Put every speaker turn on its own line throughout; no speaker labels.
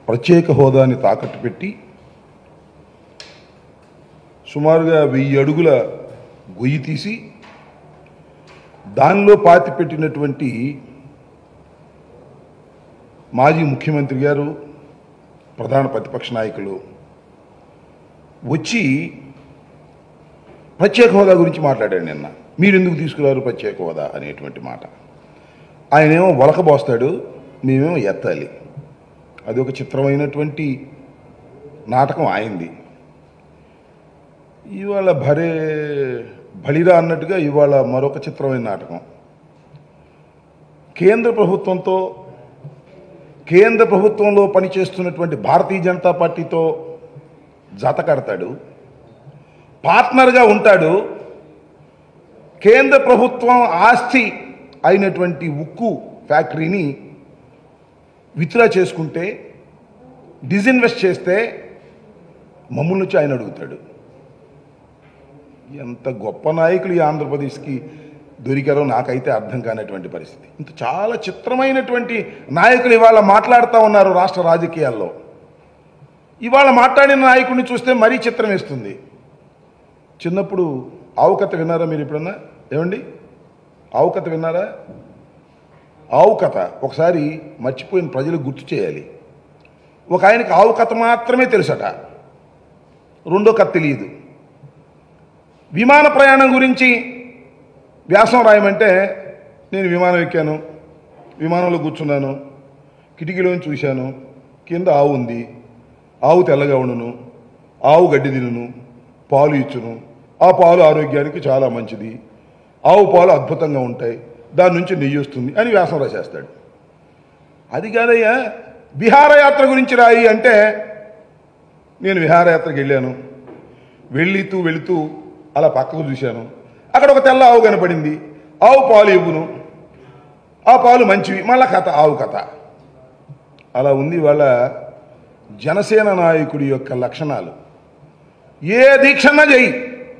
ప్రత్యేక హోదాని తాకట్టు పెట్టి సుమారుగా వెయ్యి అడుగుల గొయ్యి తీసి దానిలో పాతి పెట్టినటువంటి మాజీ ముఖ్యమంత్రి గారు ప్రధాన ప్రతిపక్ష నాయకులు వచ్చి ప్రత్యేక హోదా గురించి మాట్లాడాడు నిన్న మీరు ఎందుకు తీసుకురారు ప్రత్యేక హోదా అనేటువంటి మాట ఆయనేమో వలకబోస్తాడు మేమేమో ఎత్తాలి అది ఒక చిత్రమైనటువంటి నాటకం ఆయింది ఇవాళ భరే బలిరా అన్నట్టుగా ఇవాళ మరొక చిత్రమైన నాటకం కేంద్ర ప్రభుత్వంతో కేంద్ర ప్రభుత్వంలో పనిచేస్తున్నటువంటి భారతీయ జనతా పార్టీతో జత కడతాడు పార్ట్నర్గా ఉంటాడు కేంద్ర ప్రభుత్వం ఆస్తి అయినటువంటి ఉక్కు ఫ్యాక్టరీని విత్డ్రా చేసుకుంటే డిజిన్వెస్ట్ చేస్తే మమ్మల్ని వచ్చి ఆయన అడుగుతాడు ఎంత గొప్ప నాయకులు ఈ ఆంధ్రప్రదేశ్కి దొరికారో నాకైతే అర్థం కానటువంటి పరిస్థితి ఇంత చాలా చిత్రమైనటువంటి నాయకులు ఇవాళ మాట్లాడుతూ ఉన్నారు రాష్ట్ర రాజకీయాల్లో ఇవాళ మాట్లాడిన నాయకుడిని చూస్తే మరీ చిత్రం వేస్తుంది చిన్నప్పుడు ఆవు కథ విన్నారా మీరు ఎప్పుడన్నా ఏమండి ఆవు కథ విన్నారా ఆవు కథ ఒకసారి మర్చిపోయిన ప్రజలు గుర్తు చేయాలి ఒక ఆయనకి ఆవు కథ మాత్రమే తెలుసట రెండో కథ తెలియదు విమాన ప్రయాణం గురించి వ్యాసం రాయమంటే నేను విమానం ఎక్కాను విమానంలో కూర్చున్నాను కిటికీలోని చూశాను కింద ఆవు ఉంది ఆవు తెల్లగా ఉండును ఆవు గడ్డి తినును పాలు ఇచ్చును ఆ పాలు ఆరోగ్యానికి చాలా మంచిది ఆవు పాలు అద్భుతంగా ఉంటాయి దాని నుంచి నెయ్యి వస్తుంది అని వ్యాసం రాసేస్తాడు అది కాదయ్యా విహారయాత్ర గురించి రాయి అంటే నేను విహారయాత్రకు వెళ్ళాను వెళ్ళితూ వెళుతూ అలా పక్కకు చూశాను అక్కడ ఒక తెల్ల ఆవు కనపడింది ఆవు పాలు ఇవ్వును ఆ పాలు మంచివి మళ్ళా కథ ఆవు కథ అలా ఉంది వాళ్ళ జనసేన నాయకుడి యొక్క లక్షణాలు ఏ దీక్షన్నా చెయ్యి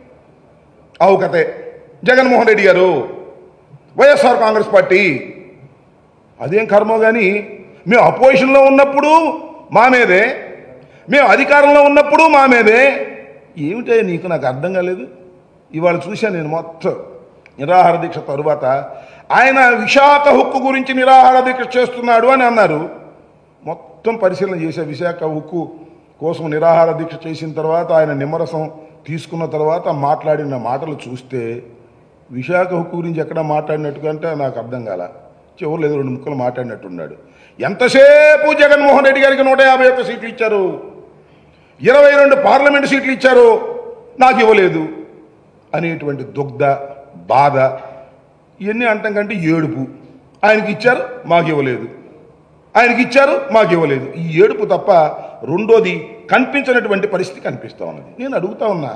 ఆవు కథే జగన్మోహన్ రెడ్డి గారు వైఎస్ఆర్ కాంగ్రెస్ పార్టీ అదేం కర్మ కానీ మేము అపోజిషన్లో ఉన్నప్పుడు మా మీదే మేము అధికారంలో ఉన్నప్పుడు మా మీదే ఏమిటో నీకు నాకు అర్థం కాలేదు ఇవాళ చూశాను నేను మొత్తం నిరాహార దీక్ష తరువాత ఆయన విశాఖ హుక్కు గురించి నిరాహార దీక్ష చేస్తున్నాడు అని అన్నారు మొత్తం పరిశీలన చేసే విశాఖ ఉక్కు కోసం నిరాహార దీక్ష చేసిన తర్వాత ఆయన నిమ్మరసం తీసుకున్న తర్వాత మాట్లాడిన మాటలు చూస్తే విశాఖ హుక్కు గురించి ఎక్కడ మాట్లాడినట్టుగా అంటే నాకు అర్థం కాల చివరిలో ఏదో రెండు ముక్కలు మాట్లాడినట్టున్నాడు ఎంతసేపు జగన్మోహన్ రెడ్డి గారికి నూట యాభై ఒక్క సీట్లు ఇచ్చారు ఇరవై రెండు పార్లమెంట్ సీట్లు ఇచ్చారు నాకు ఇవ్వలేదు అనేటువంటి దుగ్ధ బాధ ఇవన్నీ అంటాం కంటే ఏడుపు ఆయనకి ఇచ్చారు మాకు ఇవ్వలేదు ఆయనకి ఇచ్చారు మాకు ఇవ్వలేదు ఈ ఏడుపు తప్ప రెండోది కనిపించినటువంటి పరిస్థితి కనిపిస్తా ఉన్నది నేను అడుగుతా ఉన్నా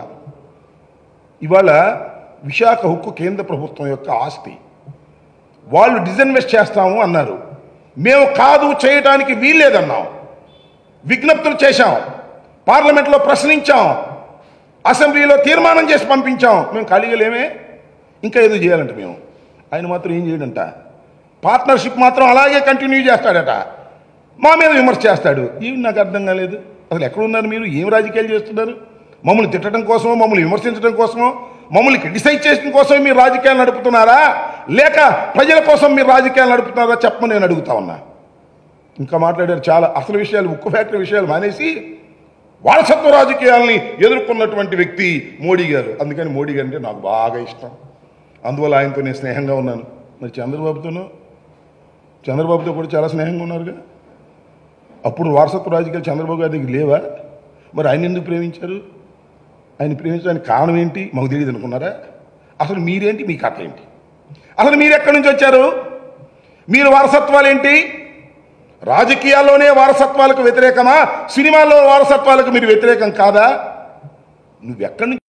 ఇవాళ విశాఖ హుక్కు కేంద్ర ప్రభుత్వం యొక్క ఆస్తి వాళ్ళు డిజన్వెస్ట్ చేస్తాము అన్నారు మేము కాదు చేయడానికి వీల్లేదన్నాం విజ్ఞప్తులు చేశాం పార్లమెంట్లో ప్రశ్నించాం అసెంబ్లీలో తీర్మానం చేసి పంపించాం మేము ఖాళీగా లేమే ఇంకా ఏదో చేయాలంట మేము ఆయన మాత్రం ఏం చేయడంట పార్ట్నర్షిప్ మాత్రం అలాగే కంటిన్యూ చేస్తాడట మా మీద విమర్శ చేస్తాడు ఏమి నాకు అర్థం కాలేదు అసలు ఎక్కడున్నారు మీరు ఏం రాజకీయాలు చేస్తున్నారు మమ్మల్ని తిట్టడం కోసమో మమ్మల్ని విమర్శించడం కోసమో మమ్మల్ని క్రిటిసైజ్ చేయడం కోసమే మీరు రాజకీయాలు నడుపుతున్నారా లేక ప్రజల కోసం మీరు రాజకీయాలు నడుపుతున్నారా చెప్పమని నేను అడుగుతా ఉన్నా ఇంకా మాట్లాడారు చాలా అసలు విషయాలు ఉక్కు ఫ్యాక్టరీ విషయాలు మానేసి వారసత్వ రాజకీయాల్ని ఎదుర్కొన్నటువంటి వ్యక్తి మోడీ గారు అందుకని మోడీ గారు అంటే నాకు బాగా ఇష్టం అందువల్ల ఆయనతో నేను స్నేహంగా ఉన్నాను మరి చంద్రబాబుతోనూ చంద్రబాబుతో కూడా చాలా స్నేహంగా ఉన్నారుగా అప్పుడు వారసత్వ రాజకీయాలు చంద్రబాబు గారి దగ్గర లేవా మరి ఆయన ఎందుకు ప్రేమించారు ఆయన ప్రేమించడానికి కారణం ఏంటి మాకు తెలియదు అనుకున్నారా అసలు మీరేంటి మీ కథ ఏంటి అసలు మీరు ఎక్కడి నుంచి వచ్చారు మీరు వారసత్వాలు ఏంటి రాజకీయాల్లోనే వారసత్వాలకు వ్యతిరేకమా సినిమాల్లో వారసత్వాలకు మీరు వ్యతిరేకం కాదా నువ్వెక్కడి నుంచి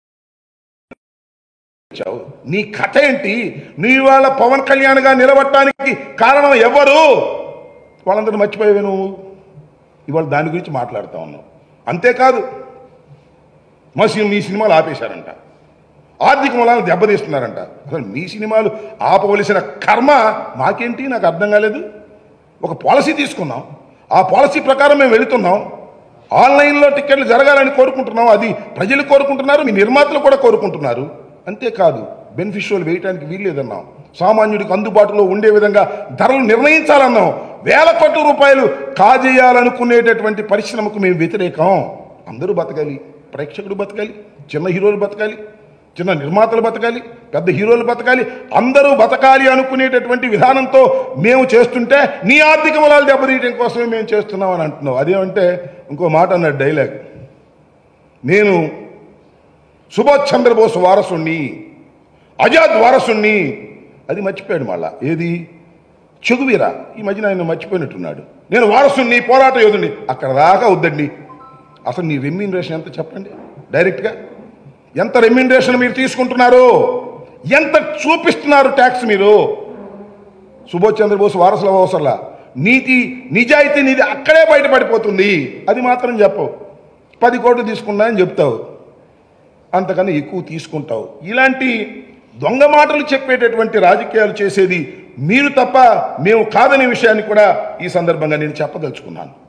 వచ్చావు నీ కథ ఏంటి నీ వాళ్ళ పవన్ కళ్యాణ్గా నిలబడటానికి కారణం ఎవరు వాళ్ళందరూ మర్చిపోయావే నువ్వు ఇవాళ దాని గురించి మాట్లాడుతా ఉన్నావు అంతేకాదు మా సినిమా మీ సినిమాలు ఆపేశారంట ఆర్థిక మూలాలను దెబ్బతీస్తున్నారంట అసలు మీ సినిమాలు ఆపవలసిన కర్మ మాకేంటి నాకు అర్థం కాలేదు ఒక పాలసీ తీసుకున్నాం ఆ పాలసీ ప్రకారం మేము వెళుతున్నాం ఆన్లైన్లో టికెట్లు జరగాలని కోరుకుంటున్నాం అది ప్రజలు కోరుకుంటున్నారు మీ నిర్మాతలు కూడా కోరుకుంటున్నారు అంతేకాదు బెనిఫిషియల్ వేయడానికి వీల్లేదన్నాం సామాన్యుడికి అందుబాటులో ఉండే విధంగా ధరలు నిర్ణయించాలన్నాం వేల కోట్ల రూపాయలు కాజేయాలనుకునేటటువంటి పరిశ్రమకు మేము వ్యతిరేకం అందరూ బతకాలి ప్రేక్షకుడు బతకాలి చిన్న హీరోలు బతకాలి చిన్న నిర్మాతలు బతకాలి పెద్ద హీరోలు బతకాలి అందరూ బతకాలి అనుకునేటటువంటి విధానంతో మేము చేస్తుంటే నీ ఆర్థిక బలాలు దెబ్బతీయడం కోసమే మేము చేస్తున్నాం అని అంటున్నావు అదేమంటే ఇంకో మాట అన్నాడు డైలాగ్ నేను సుభాష్ చంద్రబోస్ వారసుణ్ణి ఆజాద్ వారసుణ్ణి అది మర్చిపోయాడు మళ్ళా ఏది చెగువీరా ఈ మధ్యన ఆయన మర్చిపోయినట్టున్నాడు నేను వారసుణ్ణి పోరాట యోధుణ్ణి అక్కడ దాకా వద్దండి అసలు నీ రెమ్యూనరేషన్ ఎంత చెప్పండి డైరెక్ట్గా ఎంత రెమ్యూనరేషన్ మీరు తీసుకుంటున్నారు ఎంత చూపిస్తున్నారు ట్యాక్స్ మీరు సుభాష్ చంద్రబోస్ వారసుల అవసరంలా నీతి నిజాయితీ నీది అక్కడే బయటపడిపోతుంది అది మాత్రం చెప్పవు పది కోట్లు తీసుకున్నా అని చెప్తావు అంతకన్నా ఎక్కువ తీసుకుంటావు ఇలాంటి దొంగ మాటలు చెప్పేటటువంటి రాజకీయాలు చేసేది మీరు తప్ప మేము కాదనే విషయాన్ని కూడా ఈ సందర్భంగా నేను చెప్పదలుచుకున్నాను